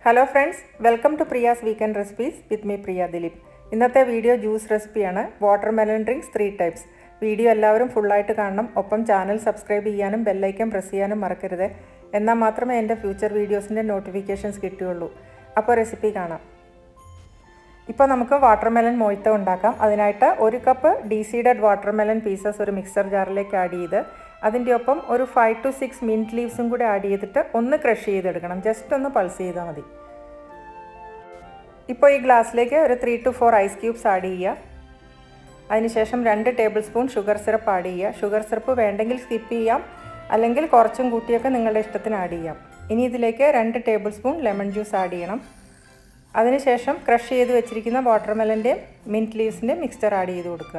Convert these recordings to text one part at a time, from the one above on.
hello friends welcome to Priya's weekend recipes with me Priya Dileep ഇന്നത്തെ video juice റെസിപ്പിയാണ് watermelon drinks three types video എല്ലാവരും ഫുള്ളായിട്ട് കാണണം ഒപ്പം ചാനൽ സബ്സ്ക്രൈബ് ചെയ്യാനും ബെല്ലൈക്കൻ പ്രസ് ചെയ്യാനും മറക്കരുത് എന്നാൽ മാത്രമേ എൻ്റെ ഫ്യൂച്ചർ വീഡിയോസിൻ്റെ നോട്ടിഫിക്കേഷൻസ് കിട്ടുകയുള്ളൂ അപ്പോൾ റെസിപ്പി കാണാം ഇപ്പോൾ നമുക്ക് വാട്ടർ മെലൺ മൊയ്ത്ത ഉണ്ടാക്കാം അതിനായിട്ട് ഒരു cup deseeded watermelon pieces ഒരു മിക്സർ ജാറിലേക്ക് ആഡ് ചെയ്ത് അതിൻ്റെ ഒപ്പം ഒരു ഫൈവ് ടു സിക്സ് മിൻറ്റ് ലീവ്സും കൂടി ആഡ് ചെയ്തിട്ട് ഒന്ന് ക്രഷ് ചെയ്തെടുക്കണം ജസ്റ്റ് ഒന്ന് പൾസ് ചെയ്താൽ മതി ഇപ്പോൾ ഈ ഗ്ലാസ്സിലേക്ക് ഒരു three to four ice cubes add ചെയ്യുക അതിനുശേഷം രണ്ട് tablespoon sugar syrup add ചെയ്യുക ഷുഗർ സിറപ്പ് വേണ്ടെങ്കിൽ സ്കിപ്പ് ചെയ്യാം അല്ലെങ്കിൽ കുറച്ചും കൂട്ടിയൊക്കെ നിങ്ങളുടെ ഇഷ്ടത്തിന് ആഡ് ചെയ്യാം ഇനി ഇതിലേക്ക് രണ്ട് tablespoon lemon juice add ചെയ്യണം അതിനുശേഷം ക്രഷ് ചെയ്ത് വെച്ചിരിക്കുന്ന വാട്ടർമെലൻ്റെയും മിൻറ്റ് ലീവ്സിൻ്റെയും മിക്സ്ചർ ആഡ് ചെയ്ത് കൊടുക്കുക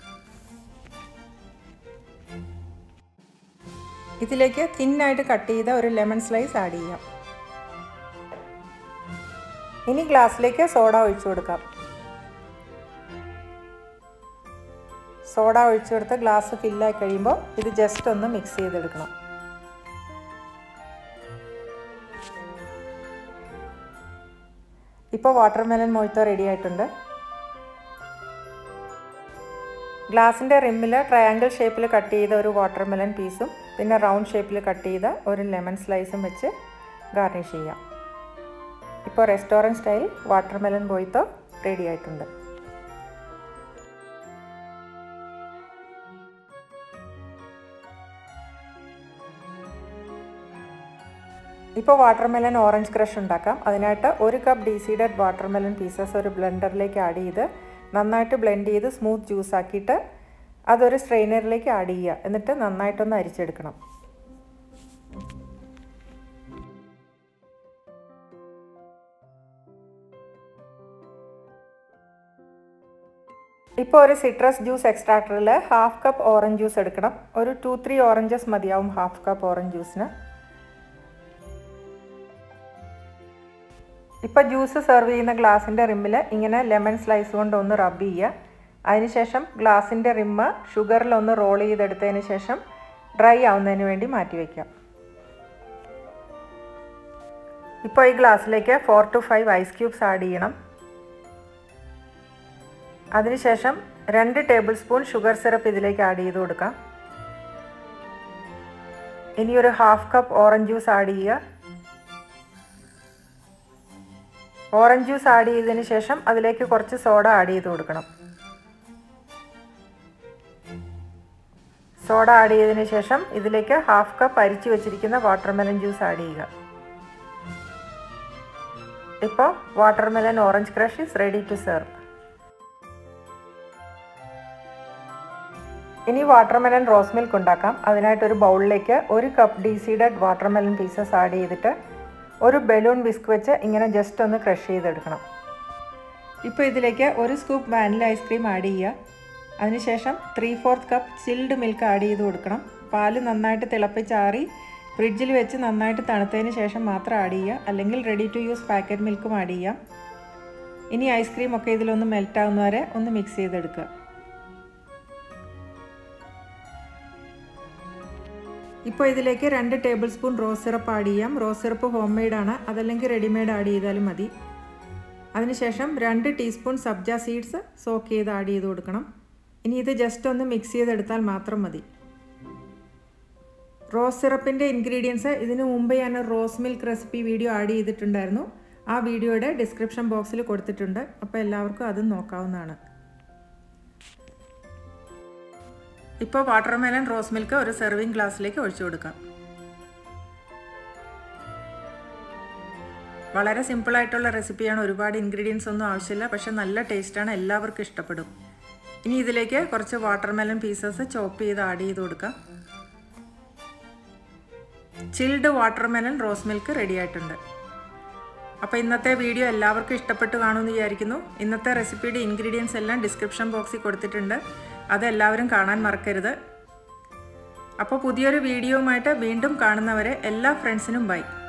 ഇതിലേക്ക് തിന്നായിട്ട് കട്ട് ചെയ്ത ഒരു ലെമൺ സ്ലൈസ് ആഡ് ചെയ്യാം ഇനി ഗ്ലാസ്സിലേക്ക് സോഡ ഒഴിച്ചു കൊടുക്കാം സോഡ ഒഴിച്ചു കൊടുത്ത് ഗ്ലാസ് ഫില്ലായി കഴിയുമ്പോൾ ഇത് ജസ്റ്റ് ഒന്ന് മിക്സ് ചെയ്തെടുക്കണം ഇപ്പോൾ വാട്ടർ മെലൻ മൊയ്ത്തോ റെഡി ആയിട്ടുണ്ട് ഗ്ലാസിൻ്റെ റിമ്മിൽ ട്രയാങ്കിൾ ഷേപ്പിൽ കട്ട് ചെയ്ത ഒരു വാട്ടർ മെലൻ പീസും പിന്നെ റൗണ്ട് ഷേപ്പിൽ കട്ട് ചെയ്ത ഒരു ലെമൺ സ്ലൈസും വെച്ച് ഗാർണിഷ് ചെയ്യാം ഇപ്പോൾ restaurant style watermelon mojito ready ആയിട്ടുണ്ട് ഇപ്പോൾ വാട്ടർ മെലൻ ഓറഞ്ച് ക്രഷ് ഉണ്ടാക്കാം അതിനായിട്ട് ഒരു cup deseeded watermelon pieces ഒരു ബ്ലെൻഡറിലേക്ക് ആഡ് ചെയ്ത് നന്നായിട്ട് ബ്ലെൻഡ് ചെയ്ത് സ്മൂത്ത് ജ്യൂസ് ആക്കിയിട്ട് അതൊരു സ്ട്രെയിനറിലേക്ക് ആഡ് ചെയ്യുക എന്നിട്ട് നന്നായിട്ടൊന്ന് അരിച്ചെടുക്കണം ഇപ്പോൾ ഒരു സിട്രസ് ജ്യൂസ് എക്സ്ട്രാക്ടറിൽ ഹാഫ് കപ്പ് ഓറഞ്ച് ജ്യൂസ് എടുക്കണം ഒരു ടു ത്രീ ഓറഞ്ചസ് മതിയാവും ഹാഫ് കപ്പ് ഓറഞ്ച് ജ്യൂസിന് ഇപ്പോൾ ജ്യൂസ് സെർവ് ചെയ്യുന്ന ഗ്ലാസിൻ്റെ റിമ്മിൽ ഇങ്ങനെ ലെമൺ സ്ലൈസ് കൊണ്ട് ഒന്ന് റബ്ബ് ചെയ്യുക അതിനുശേഷം ഗ്ലാസിൻ്റെ റിമ്മ് ഷുഗറിൽ ഒന്ന് റോൾ ചെയ്തെടുത്തതിന് ശേഷം ഡ്രൈ ആവുന്നതിന് വേണ്ടി മാറ്റി വയ്ക്കാം ഇപ്പോൾ ഈ ഗ്ലാസ്സിലേക്ക് four to five ice cubes add ചെയ്യണം അതിനുശേഷം രണ്ട് ടേബിൾ സ്പൂൺ ഷുഗർ സിറപ്പ് ഇതിലേക്ക് ആഡ് ചെയ്ത് കൊടുക്കാം ഇനി ഒരു half cup orange juice add ചെയ്യുക ഓറഞ്ച് ജ്യൂസ് ആഡ് ചെയ്തതിന് ശേഷം അതിലേക്ക് കുറച്ച് സോഡ ആഡ് ചെയ്ത് കൊടുക്കണം സോഡ ആഡ് ചെയ്തതിന് ശേഷം ഇതിലേക്ക് ഹാഫ് കപ്പ് അരിച്ചു വെച്ചിരിക്കുന്ന വാട്ടർമെലൻ ജ്യൂസ് ആഡ് ചെയ്യുക ഇപ്പോൾ watermelon orange crush is ready to serve ഇനി വാട്ടർമെലൻ റോസ് മിൽക്ക് ഉണ്ടാക്കാം അതിനായിട്ട് ഒരു ബൗളിലേക്ക് ഒരു cup deseeded watermelon pieces add ചെയ്തിട്ട് ഒരു ബലൂൺ വിസ്ക് വെച്ച് ഇങ്ങനെ ജസ്റ്റ് ഒന്ന് ക്രഷ് ചെയ്തെടുക്കണം ഇപ്പോൾ ഇതിലേക്ക് ഒരു സ്കൂപ്പ് വാനില ഐസ്ക്രീം ആഡ് ചെയ്യുക അതിനുശേഷം three fourth cup chilled milk add ചെയ്ത് കൊടുക്കണം പാല് നന്നായിട്ട് തിളപ്പിച്ചാറി ഫ്രിഡ്ജിൽ വെച്ച് നന്നായിട്ട് തണുത്തതിന് ശേഷം മാത്രം ആഡ് ചെയ്യുക അല്ലെങ്കിൽ റെഡി ടു യൂസ് പാക്കറ്റ് മിൽക്കും ആഡ് ചെയ്യാം ഇനി ഐസ്ക്രീം ഒക്കെ ഇതിലൊന്ന് മെൽറ്റ് ആവുന്നവരെ ഒന്ന് മിക്സ് ചെയ്തെടുക്കുക ഇപ്പോൾ ഇതിലേക്ക് രണ്ട് tablespoon rose syrup add ചെയ്യാം റോസ് സിറപ്പ് ഹോം മെയ്ഡാണ് അതല്ലെങ്കിൽ റെഡിമെയ്ഡ് ആഡ് ചെയ്താലും മതി അതിനുശേഷം രണ്ട് ടീസ്പൂൺ സബ്ജ സീഡ്സ് സോക്ക് ചെയ്ത് ആഡ് ചെയ്ത് കൊടുക്കണം ഇനി ഇത് ജസ്റ്റ് ഒന്ന് മിക്സ് ചെയ്തെടുത്താൽ മാത്രം മതി റോസ് സിറപ്പിൻ്റെ ഇൻഗ്രീഡിയൻസ് ഇതിനു മുമ്പ് ഞാൻ rose milk recipe video add ചെയ്തിട്ടുണ്ടായിരുന്നു ആ വീഡിയോയുടെ ഡിസ്ക്രിപ്ഷൻ ബോക്സിൽ കൊടുത്തിട്ടുണ്ട് അപ്പോൾ എല്ലാവർക്കും അതും നോക്കാവുന്നതാണ് ഇപ്പോൾ വാട്ടർമെലൻ റോസ് മിൽക്ക് ഒരു സെർവിങ് ഗ്ലാസ്സിലേക്ക് ഒഴിച്ചു കൊടുക്കാം വളരെ സിമ്പിളായിട്ടുള്ള റെസിപ്പിയാണ് ഒരുപാട് ഇൻഗ്രീഡിയൻസ് ഒന്നും ആവശ്യമില്ല പക്ഷെ നല്ല ടേസ്റ്റാണ് എല്ലാവർക്കും ഇഷ്ടപ്പെടും ഇനി ഇതിലേക്ക് കുറച്ച് വാട്ടർമെലൻ പീസസ് ചോപ്പ് ചെയ്ത് ആഡ് ചെയ്ത് കൊടുക്കാം chilled watermelon rose milk ready ആയിട്ടുണ്ട് അപ്പോൾ ഇന്നത്തെ വീഡിയോ എല്ലാവർക്കും ഇഷ്ടപ്പെട്ട് കാണുമെന്ന് വിചാരിക്കുന്നു ഇന്നത്തെ റെസിപ്പിയുടെ ഇൻഗ്രീഡിയൻസ് എല്ലാം ഡിസ്ക്രിപ്ഷൻ ബോക്സിൽ കൊടുത്തിട്ടുണ്ട് അതെല്ലാവരും കാണാൻ മറക്കരുത് അപ്പോൾ പുതിയൊരു വീഡിയോവുമായിട്ട് വീണ്ടും കാണുന്നവരെ എല്ലാ ഫ്രണ്ട്സിനും ബൈ